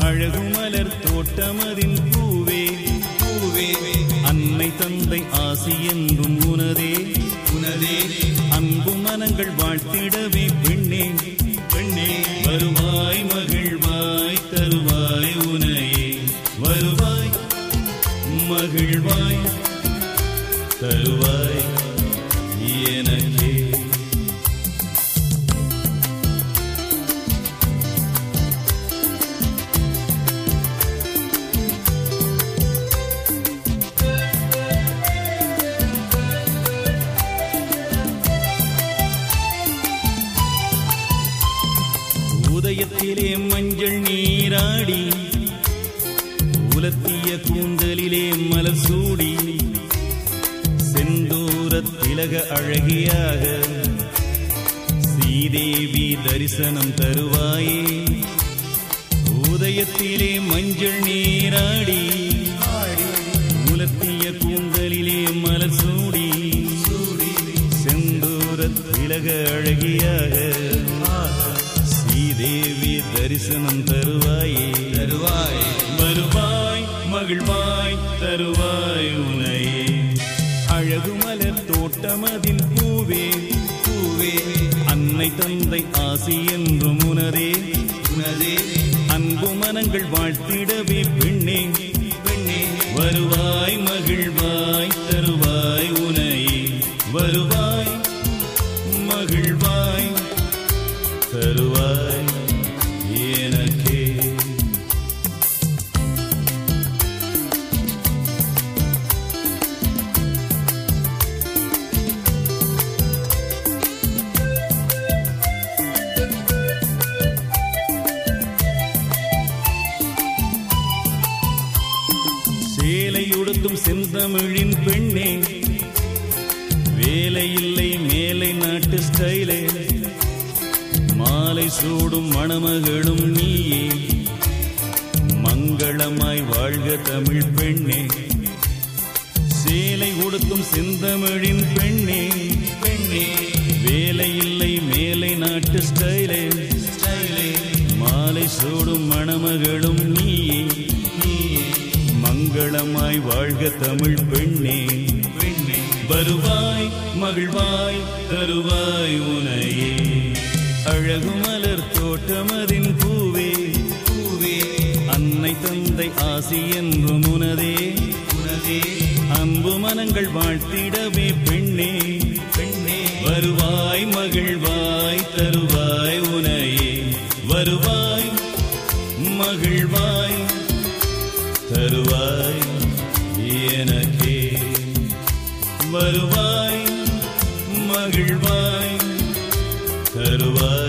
அழகுமலர் தோட்டமதின் பூவே பூவே அன்னை தந்தை ஆசி என்றும் உனதே உனதே அன்பு மனங்கள் வாழ்த்திடவே பெண்ணே பெண்ணே வருவாய் மகிழ்வாய் தருவாய் உனையே வருவாய் மகிழ்வாய் தருவாய் எனக்கே உதயத்திலே மஞ்சள் நீராடி உலத்திய கூந்தலிலே மலர் சூடி செந்தூர திலக அழகியாக ஸ்ரீதேவி தரிசனம் தருவாயே உதயத்திலே மஞ்சள் நீராடி உலத்திய கூந்தலிலே மலர் சூடி செந்தூர திலக அழகியாக ஸ்ரீதேவி தரிசனம் தருவாயே தருவாய் வருவாய் மகிழ்வாய் தருவாய் உனையே அழகு மலர் தோட்டமதில் பூவே பூவே அன்னை தந்தை ஆசி என்றும் உனதே உனதே அன்பு மனங்கள் வாழ்த்திடவே பெண்ணே பெண்ணே வருவாய் மகிழ்வாய் தருவாய் உனையே வருவாய் மகிழ்வாய் தருவாய் எனக்கே சேலையுடுத்தும் செந்தமிழின் பெண்ணே வேலையில்லை மேலை நாட்டு ஸ்டைலே மாலை சூடும் மணமகளும் நீயே மங்களமாய் வாழ்க தமிழ் பெண்ணே சேலை உடுத்தும் செந்தமிழின் பெண்ணே பெண்ணே வேலையில்லை மேலை நாட்டு ஸ்டைலே ஸ்டைலே மாலை சூடும் மணமகளும் நீயே நீயே மங்களமாய் வாழ்க தமிழ் பெண்ணே பெண்ணே வருவாய் மகிழ்வாய் தருவாய் உனையே அழகு மலர் தோட்டமதின் பூவே பூவே அன்னை தந்தை ஆசி என்றும் உனதே உனதே அன்பு மனங்கள் வாழ்த்திடவே பெண்ணே பெண்ணே வருவாய் மகிழ்வாய் தருவாய் உனையே வருவாய் மகிழ்வாய் தருவாய் எனக்கே வருவாய் மகிழ்வாய் தருவாய்